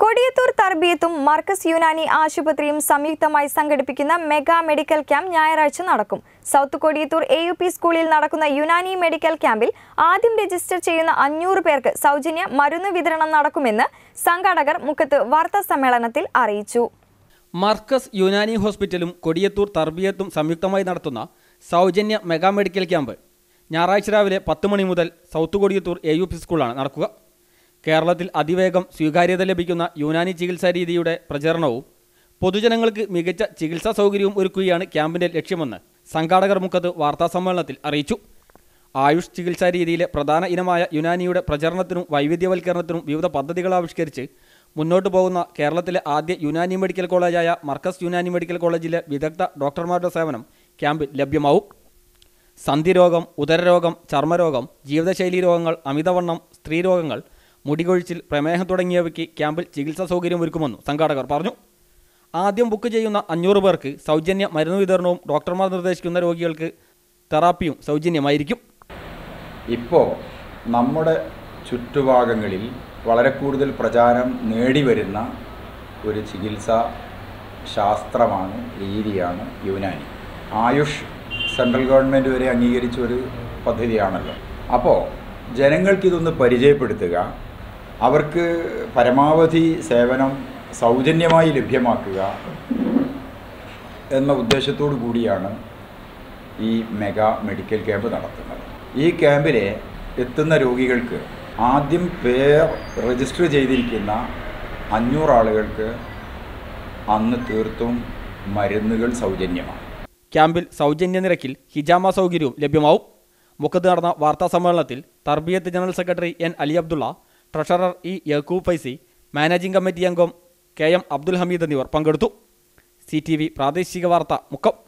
കൊടിയത്തൂർ തർബിയത്തും മർക്കസ് യുനാനി ആശുപത്രിയും സംയുക്തമായി സംഘടിപ്പിക്കുന്ന മെഗാ മെഡിക്കൽ ക്യാമ്പ് ഞായറാഴ്ച നടക്കും south Kodiyathur A U P സ്കൂളിൽ നടക്കുന്ന യുനാനി മെഡിക്കൽ ക്യാമ്പിൽ ആദ്യം രജിസ്റ്റർ ചെയ്യുന്ന അഞ്ഞൂറ് പേർക്ക് സൗജന്യ മരുന്ന് വിതരണം നടക്കുമെന്ന് സംഘാടകർ മുക്കത്ത് വാർത്താ സമ്മേളനത്തിൽ അറിയിച്ചു മർക്കസ് യുനാനി ഹോസ്പിറ്റലും കൊടിയത്തൂർ തർബിയത്തും സംയുക്തമായി നടത്തുന്ന സൗജന്യ മെഗാ മെഡിക്കൽ ക്യാമ്പ് ഞായറാഴ്ച രാവിലെ പത്ത് മണി മുതൽ south Kodiyathur A U P സ്കൂളാണ് നടക്കുക കേരളത്തിൽ അതിവേഗം സ്വീകാര്യത ലഭിക്കുന്ന യുനാനി ചികിത്സാ രീതിയുടെ പ്രചരണവും പൊതുജനങ്ങൾക്ക് മികച്ച ചികിത്സാ സൗകര്യവും ഒരുക്കുകയാണ് ക്യാമ്പിന്റെ ലക്ഷ്യമെന്ന് സംഘാടകർ മുഖത്ത് വാർത്താസമ്മേളനത്തിൽ അറിയിച്ചു ആയുഷ് ചികിത്സാ രീതിയിലെ പ്രധാന ഇനമായ യുനാനിയുടെ പ്രചരണത്തിനും വൈവിധ്യവൽക്കരണത്തിനും വിവിധ പദ്ധതികൾ ആവിഷ്കരിച്ച് മുന്നോട്ട് പോകുന്ന കേരളത്തിലെ ആദ്യ യുനാനി മെഡിക്കൽ കോളേജായ മർക്കസ് യുനാനി മെഡിക്കൽ കോളേജിലെ വിദഗ്ധ ഡോക്ടർമാരുടെ സേവനം ക്യാമ്പിൽ ലഭ്യമാവും സന്ധിരോഗം ഉദരരോഗം ചർമ്മരോഗം ജീവിതശൈലി രോഗങ്ങൾ അമിതവണ്ണം സ്ത്രീരോഗങ്ങൾ മുടികൊഴിച്ചിൽ പ്രമേഹം തുടങ്ങിയവയ്ക്ക് ക്യാമ്പിൽ ചികിത്സാ സൗകര്യം ഒരുക്കുമെന്നും സംഘാടകർ പറഞ്ഞു ആദ്യം ബുക്ക് ചെയ്യുന്ന അഞ്ഞൂറ് പേർക്ക് സൗജന്യ മരുന്ന് വിതരണവും ഡോക്ടർമാർ നിർദ്ദേശിക്കുന്ന രോഗികൾക്ക് തെറാപ്പിയും സൗജന്യമായിരിക്കും ഇപ്പോൾ നമ്മുടെ ചുറ്റുഭാഗങ്ങളിൽ വളരെ കൂടുതൽ പ്രചാരം നേടിവരുന്ന ഒരു ചികിത്സാ ശാസ്ത്രമാണ് രീതിയാണ് യുനാനി ആയുഷ് സെൻട്രൽ ഗവൺമെൻറ് വരെ അംഗീകരിച്ച ഒരു പദ്ധതിയാണല്ലോ അപ്പോൾ ജനങ്ങൾക്കിതൊന്ന് പരിചയപ്പെടുത്തുക അവർക്ക് പരമാവധി സേവനം സൗജന്യമായി ലഭ്യമാക്കുക എന്ന ഉദ്ദേശത്തോടു കൂടിയാണ് ഈ മെഗാ മെഡിക്കൽ ക്യാമ്പ് നടത്തുന്നത് ഈ ക്യാമ്പിലെ എത്തുന്ന രോഗികൾക്ക് ആദ്യം പേർ രജിസ്റ്റർ ചെയ്തിരിക്കുന്ന അഞ്ഞൂറ് ആളുകൾക്ക് അന്ന് തീർത്തും മരുന്നുകൾ സൗജന്യമാണ് ക്യാമ്പിൽ സൗജന്യ നിരക്കിൽ ഹിജാമ സൗകര്യവും ലഭ്യമാവും മുഖത്ത് നടന്ന വാർത്താ സമ്മേളനത്തിൽ Tarbiyath general secretary N Ali Abdulla treasurer E Yakub Faizi managing committee അംഗം കെ എം അബ്ദുൽ ഹമീദ് എന്നിവർ പങ്കെടുത്തു സി ടി വി പ്രാദേശിക വാർത്ത മുക്കം